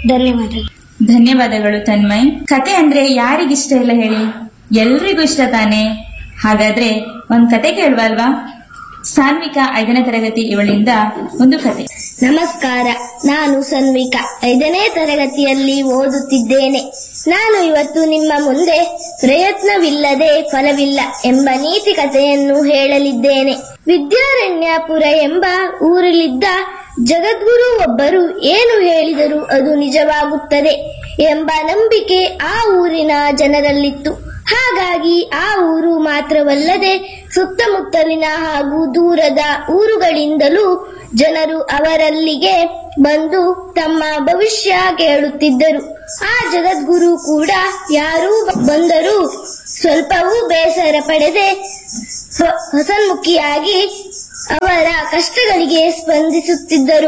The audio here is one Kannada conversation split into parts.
ಧನ್ಯವಾದಗಳು ಧನ್ಯವಾದಗಳು ತನ್ಮಯ್ ಕತೆ ಅಂದ್ರೆ ಯಾರಿಗಿಷ್ಟ ಇಲ್ಲ ಹೇಳಿ ಎಲ್ರಿಗೂ ಇಷ್ಟ ತಾನೆ ಹಾಗಾದ್ರೆ ಒಂದ್ ಕತೆ ಕೇಳುವಲ್ವಾ ಸಾನ್ವಿಕಾ ಐದನೇ ತರಗತಿ ಇವಳಿಂದ ಒಂದು ಕತೆ ನಮಸ್ಕಾರ ನಾನು ಸನ್ವಿಕಾ ಐದನೇ ತರಗತಿಯಲ್ಲಿ ಓದುತ್ತಿದ್ದೇನೆ ನಾನು ಇವತ್ತು ನಿಮ್ಮ ಮುಂದೆ ಪ್ರಯತ್ನವಿಲ್ಲದೆ ಫಲವಿಲ್ಲ ಎಂಬ ನೀತಿ ಕಥೆಯನ್ನು ಹೇಳಲಿದ್ದೇನೆ ವಿದ್ಯಾರಣ್ಯಪುರ ಎಂಬ ಊರಲ್ಲಿದ್ದ ಜಗದ್ಗುರು ಒಬ್ಬರು ಏನು ಹೇಳಿದರೂ ಅದು ನಿಜವಾಗುತ್ತದೆ ಎಂಬ ನಂಬಿಕೆ ಆ ಊರಿನ ಜನರಲ್ಲಿತ್ತು ಹಾಗಾಗಿ ಆ ಊರು ಮಾತ್ರವಲ್ಲದೆ ಸುತ್ತಮುತ್ತಲಿನ ಹಾಗೂ ದೂರದ ಊರುಗಳಿಂದಲೂ ಜನರು ಅವರಲ್ಲಿಗೆ ಬಂದು ತಮ್ಮ ಭವಿಷ್ಯ ಕೇಳುತ್ತಿದ್ದರು ಆ ಜಗದ್ಗುರು ಕೂಡ ಯಾರೂ ಬಂದರೂ ಸ್ವಲ್ಪವೂ ಬೇಸರ ಪಡೆದೆ ಹ- ಹಸನ್ಮುಖಿಯಾಗಿ ಅವರ ಕಷ್ಟಗಳಿಗೆ ಸ್ಪಂದಿಸುತ್ತಿದ್ದರು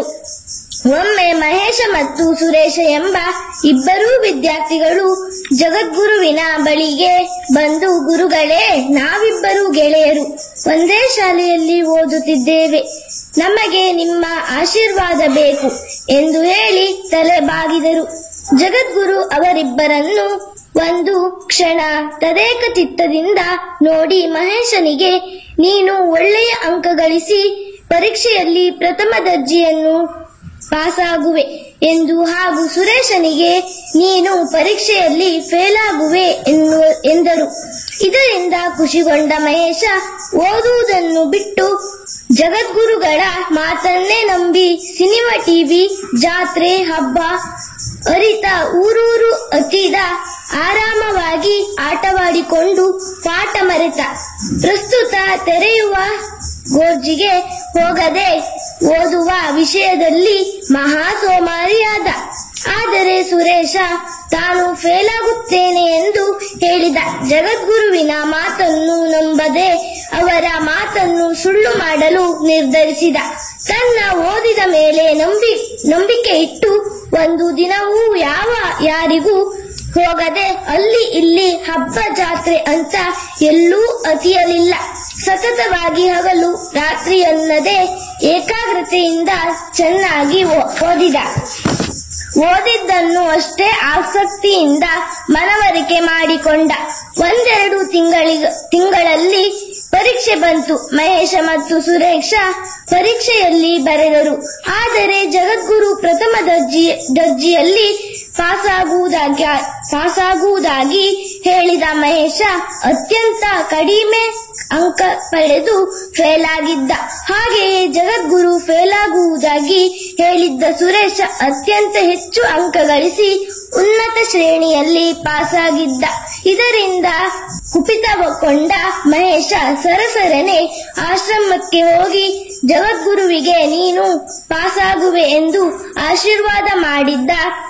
ಒಮ್ಮೆ ಮಹೇಶ ಮತ್ತು ಸುರೇಶ ಎಂಬ ಇಬ್ಬರೂ ವಿದ್ಯಾರ್ಥಿಗಳು ಜಗದ್ಗುರುವಿನ ಬಳಿಗೆ ಬಂದು ಗುರುಗಳೇ ನಾವಿಬ್ಬರು ಗೆಳೆಯರು ಒಂದೇ ಶಾಲೆಯಲ್ಲಿ ಓದುತ್ತಿದ್ದೇವೆ ನಮಗೆ ನಿಮ್ಮ ಆಶೀರ್ವಾದ ಬೇಕು ಎಂದು ಹೇಳಿ ತಲೆ ಬಾಗಿದರು ಜಗದ್ಗುರು ಅವರಿಬ್ಬರನ್ನು ಒಂದು ಕ್ಷಣ ತದೇಕ ಚಿತ್ತದಿಂದ ನೋಡಿ ಮಹೇಶನಿಗೆ ನೀನು ಒಳ್ಳೆಯ ಅಂಕ ಗಳಿಸಿ ಪರೀಕ್ಷೆಯಲ್ಲಿ ಪ್ರಥಮ ದರ್ಜೆಯನ್ನು ಪಾಸಾಗುವೆ ಎಂದು ಹಾಗೂ ಸುರೇಶನಿಗೆ ನೀನು ಪರೀಕ್ಷೆಯಲ್ಲಿ ಫೇಲ್ ಆಗುವೆ ಎನ್ನುವ ಎಂದರು ಇದರಿಂದ ಖುಷಿಗೊಂಡ ಮಹೇಶ ಓದುವುದನ್ನು ಬಿಟ್ಟು ಜಗದ್ಗುರುಗಳ ಮಾತನ್ನೇ ನಂಬಿ ಸಿನಿಮಾ ಟಿವಿ ಜಾತ್ರೆ ಹಬ್ಬ ಅರಿತ ಊರೂರು ಅತಿದ ಆರಾಮವಾಗಿ ಆಟವಾಡಿಕೊಂಡು ಪಾಠ ಮರೆತ ಪ್ರಸ್ತುತ ತೆರೆಯುವ ಗೋರ್ಜಿಗೆ ಹೋಗದೆ ಓದುವ ವಿಷಯದಲ್ಲಿ ಮಹಾ ಸೋಮಾರಿಯಾದ ಆದರೆ ಸುರೇಶ ತಾನು ಫೇಲ್ ಆಗುತ್ತೇನೆ ಎಂದು ಹೇಳಿದ ಜಗದ್ಗುರುವಿನ ಮಾತನ್ನು ನಂಬದೆ ಅವರ ಮಾತನ್ನು ಸುಳ್ಳು ಮಾಡಲು ನಿರ್ಧರಿಸಿದ ತನ್ನ ಓದಿದ ಮೇಲೆ ನಂಬಿ ನಂಬಿಕೆ ಇಟ್ಟು ಒಂದು ದಿನವೂ ಯಾವ ಯಾರಿಗೂ ಹೋಗದೆ ಅಲ್ಲಿ ಇಲ್ಲಿ ಹಬ್ಬ ಜಾತ್ರೆ ಅಂತ ಎಲ್ಲೂ ಅತಿಯಲಿಲ್ಲ ಸತತವಾಗಿ ಹಗಲು ರಾತ್ರಿ ಅನ್ನದೇ ಏಕಾಗ್ರತೆಯಿಂದ ಚೆನ್ನಾಗಿ ಓ- ಓದಿದ ಓದಿದ್ದನ್ನು ಅಷ್ಟೇ ಆಸಕ್ತಿಯಿಂದ ಮನವರಿಕೆ ಮಾಡಿಕೊಂಡ ಒಂದೆರಡು ತಿಂಗಳಿಗ ತಿಂಗಳಲ್ಲಿ ಪರೀಕ್ಷೆ ಬಂತು ಮಹೇಶ ಮತ್ತು ಸುರೇಶ ಪರೀಕ್ಷೆಯಲ್ಲಿ ಬರೆದರು ಆದರೆ ಜಗದ್ಗುರು ಪ್ರಥಮ ದರ್ಜಿ ದರ್ಜಿಯಲ್ಲಿ ಪಾಸಾಗುವುದಾಗಿ ಪಾಸಾಗುವುದಾಗಿ ಹೇಳಿದ ಮಹೇಶ ಅತ್ಯಂತ ಕಡಿಮೆ ಅಂಕ ಪಡೆದು ಫೇಲ್ ಆಗಿದ್ದ ಹಾಗೆಯೇ ಜಗದ್ಗುರು ಫೇಲ್ ಆಗುವುದಾಗಿ ಹೇಳಿದ್ದ ಸುರೇಶ ಅತ್ಯಂತ ಹೆಚ್ಚು ಅಂಕ ಗಳಿಸಿ ಉನ್ನತ ಶ್ರೇಣಿಯಲ್ಲಿ ಪಾಸಾಗಿದ್ದ ಇದರಿಂದ ಕುಪಿತಗೊಂಡ ಮಹೇಶ ಸರಸರನೆ ಆಶ್ರಮಕ್ಕೆ ಹೋಗಿ ಜಗದ್ಗುರುವಿಗೆ ನೀನು ಪಾಸಾಗುವೆ ಎಂದು ಆಶೀರ್ವಾದ ಮಾಡಿದ್ದ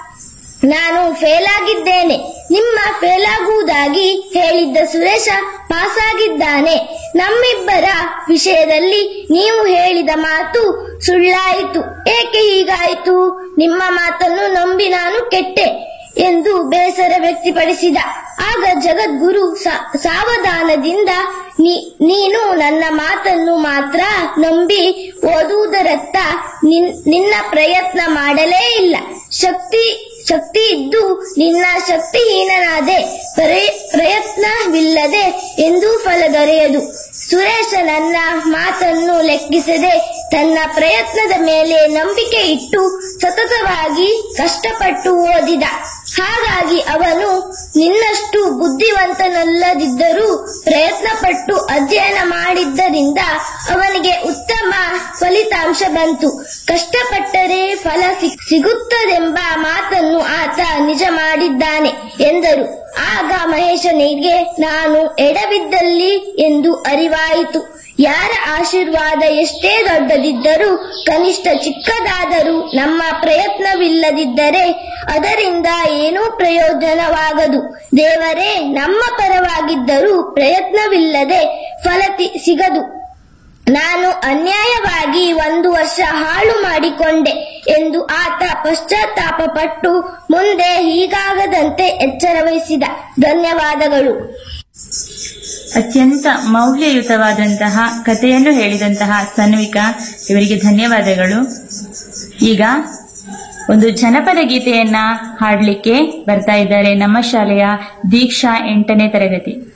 ನಾನು ಫೇಲ್ ಆಗಿದ್ದೇನೆ ನಿಮ್ಮ ಫೇಲ್ ಆಗುವುದಾಗಿ ಹೇಳಿದ್ದ ಸುರೇಶ ಪಾಸಾಗಿದ್ದಾನೆ ನಮ್ಮಿಬ್ಬರ ವಿಷಯದಲ್ಲಿ ನೀವು ಹೇಳಿದ ಮಾತು ಸುಳ್ಳಾಯಿತು ಏಕೆ ಹೀಗಾಯಿತು ನಿಮ್ಮ ಮಾತನ್ನು ನಂಬಿ ನಾನು ಕೆಟ್ಟೆ ಎಂದು ಬೇಸರ ವ್ಯಕ್ತಪಡಿಸಿದ ಆಗ ಜಗದ್ಗುರು ಸಾ- ಸಾವಧಾನದಿಂದ ನೀ- ನೀನು ನನ್ನ ಮಾತನ್ನು ಮಾತ್ರ ನಂಬಿ ಓದುವುದರತ್ತ ನಿನ್- ನಿನ್ನ ಪ್ರಯತ್ನ ಮಾಡಲೇ ಇಲ್ಲ ಶಕ್ತಿ ಶಕ್ತಿ ಇದ್ದು ನಿನ್ನ ಶಕ್ತಿಹೀನನಾದೆ ಪ್ರಯ- ಪ್ರಯತ್ನವಿಲ್ಲದೆ ಎಂದೂ ಫಲ ದೊರೆಯದು ಸುರೇಶ ನನ್ನ ಮಾತನ್ನು ಲೆಕ್ಕಿಸದೆ ತನ್ನ ಪ್ರಯತ್ನದ ಮೇಲೆ ನಂಬಿಕೆ ಇಟ್ಟು ಸತತವಾಗಿ ಕಷ್ಟಪಟ್ಟು ಓದಿದ ಹಾಗಾಗಿ ಅವನು ನಿನ್ನಷ್ಟು ಬುದ್ಧಿವಂತನಲ್ಲದಿದ್ದರೂ ಪ್ರಯತ್ನಪಟ್ಟು ಅಧ್ಯಯನ ಮಾಡಿದ್ದರಿಂದ ಅವನಿಗೆ ಉತ್ತಮ ಫಲಿತಾಂಶ ಬಂತು ಕಷ್ಟಪಟ್ಟರೆ ಫಲ ಸಿ- ಸಿಗುತ್ತದೆಂಬ ಮಾತನ್ನು ಆತ ನಿಜ ಮಾಡಿದ್ದಾನೆ ಎಂದರು ಆಗ ಮಹೇಶನಿಗೆ ನಾನು ಎಡವಿದ್ದಲ್ಲಿ ಎಂದು ಅರಿವಾಯಿತು ಯಾರ ಆಶೀರ್ವಾದ ಎಷ್ಟೇ ದೊಡ್ಡದಿದ್ದರೂ ಕನಿಷ್ಠ ಚಿಕ್ಕದಾದರೂ ನಮ್ಮ ಪ್ರಯತ್ನವಿಲ್ಲದಿದ್ದರೆ ಅದರಿಂದ ಏನೂ ಪ್ರಯೋಜನವಾಗದು ದೇವರೇ ನಮ್ಮ ಪರವಾಗಿದ್ದರೂ ಪ್ರಯತ್ನವಿಲ್ಲದೆ ಫಲ ತಿ- ಸಿಗದು ನಾನು ಅನ್ಯಾಯವಾಗಿ ಒಂದು ವರ್ಷ ಹಾಳು ಮಾಡಿಕೊಂಡೆ ಎಂದು ಆತ ಪಶ್ಚಾತ್ತಾಪ ಪಟ್ಟು ಮುಂದೆ ಹೀಗಾಗದಂತೆ ಎಚ್ಚರ ವಹಿಸಿದ ಧನ್ಯವಾದಗಳು ಅತ್ಯಂತ ಮೌಲ್ಯಯುತವಾದಂತಹ ಕಥೆಯನ್ನು ಹೇಳಿದಂತಹ ಸನ್ವಿಕಾ ಇವರಿಗೆ ಧನ್ಯವಾದಗಳು ಈಗ ಒಂದು ಜನಪದ ಗೀತೆಯನ್ನ ಹಾಡ್ಲಿಕ್ಕೆ ಬರ್ತಾ ಇದ್ದಾರೆ ನಮ್ಮ ಶಾಲೆಯ ದೀಕ್ಷಾ ಎಂಟನೇ ತರಗತಿ